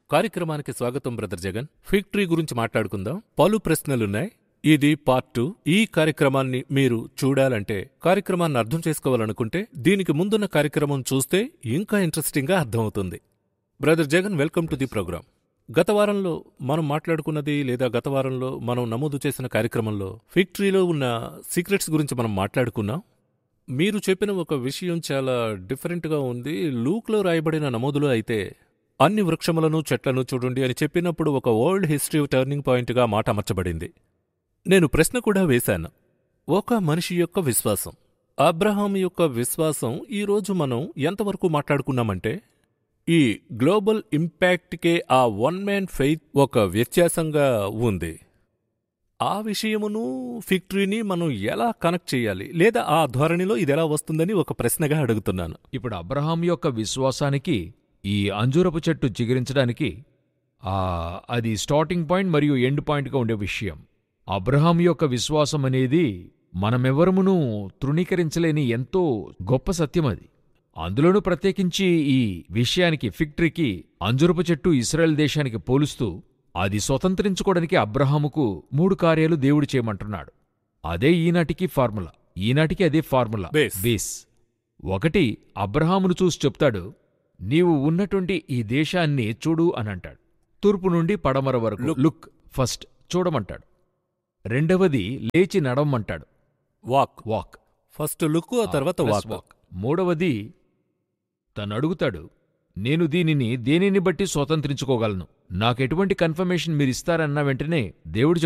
కార్యక్రమానికి స్వాగతం brother Jagan fig tree గురించి మాట్లాడుకుందాం పలు ప్రశ్నలున్నాయి ఇది పార్ట్ టూ ఈ కార్యక్రమాన్ని మీరు చూడాలంటే కార్యక్రమాన్ని అర్థం చేసుకోవాలనుకుంటే దీనికి ముందున్న కార్యక్రమం చూస్తే ఇంకా ఇంట్రెస్టింగ్ గా అర్థమవుతుంది brother Jagan welcome to the program గత వారంలో మనం మాట్లాడుకున్నది లేదా గత వారంలో మనం నమోదు చేసిన కార్యక్రమంలో ఫిగ్ ట్రీలో ఉన్న సీక్రెట్స్ గురించి మనం మాట్లాడుకున్నాం మీరు చెప్పిన ఒక విషయం చాలా డిఫరెంట్గా ఉంది లూక్లో రాయబడిన నమోదులో అయితే అన్ని వృక్షములను చెట్లను చూడండి అని చెప్పినప్పుడు ఒక వరల్డ్ హిస్టరీ టర్నింగ్ పాయింట్గా మాట అమర్చబడింది నేను ప్రశ్న కూడా వేశాను ఒక మనిషి యొక్క విశ్వాసం అబ్రహాం యొక్క విశ్వాసం ఈరోజు మనం ఎంతవరకు మాట్లాడుకున్నామంటే ఈ గ్లోబల్ ఇంపాక్ట్కే ఆ వన్ మ్యాన్ ఫెయిత్ ఒక వ్యత్యాసంగా ఉంది ఆ విషయమును ఫిక్టరీని మనం ఎలా కనెక్ట్ చేయాలి లేదా ఆ ధోరణిలో ఇది ఎలా వస్తుందని ఒక ప్రశ్నగా అడుగుతున్నాను ఇప్పుడు అబ్రహాం యొక్క విశ్వాసానికి ఈ అంజూరపు చెట్టు చిగురించడానికి ఆ అది స్టార్టింగ్ పాయింట్ మరియు ఎండ్ పాయింట్గా ఉండే విషయం అబ్రహాం యొక్క విశ్వాసం అనేది మనమెవరమును తృణీకరించలేని ఎంతో గొప్ప సత్యం అది అందులోనూ ప్రత్యేకించి ఈ విషయానికి ఫిక్టరీకి అంజురపు చెట్టు ఇస్రాయెల్ దేశానికి పోలుస్తూ అది స్వతంత్రించుకోవడానికి అబ్రహాముకు మూడు కార్యాలు దేవుడు చేయమంటున్నాడు అదే ఈనాటికి ఫార్ములా ఈనాటికి అదే ఫార్ములా Base. బేస్ ఒకటి అబ్రహామును చూసి చెప్తాడు నీవు ఉన్నటువంటి ఈ దేశాన్ని చూడు అని అంటాడు తూర్పు నుండి పడమర వరకు Look. లుక్ ఫస్ట్ చూడమంటాడు రెండవది లేచి నడవమంటాడు వాక్ వాక్ ఫస్ట్ లుక్ ఆ తర్వాత ప్లస్ వాక్ వాక్ మూడవది తను అడుగుతాడు నేను దీనిని దేనిని బట్టి స్వతంత్రించుకోగలను నాకెటువంటి కన్ఫర్మేషన్ మీరిస్తారన్న వెంటనే దేవుడు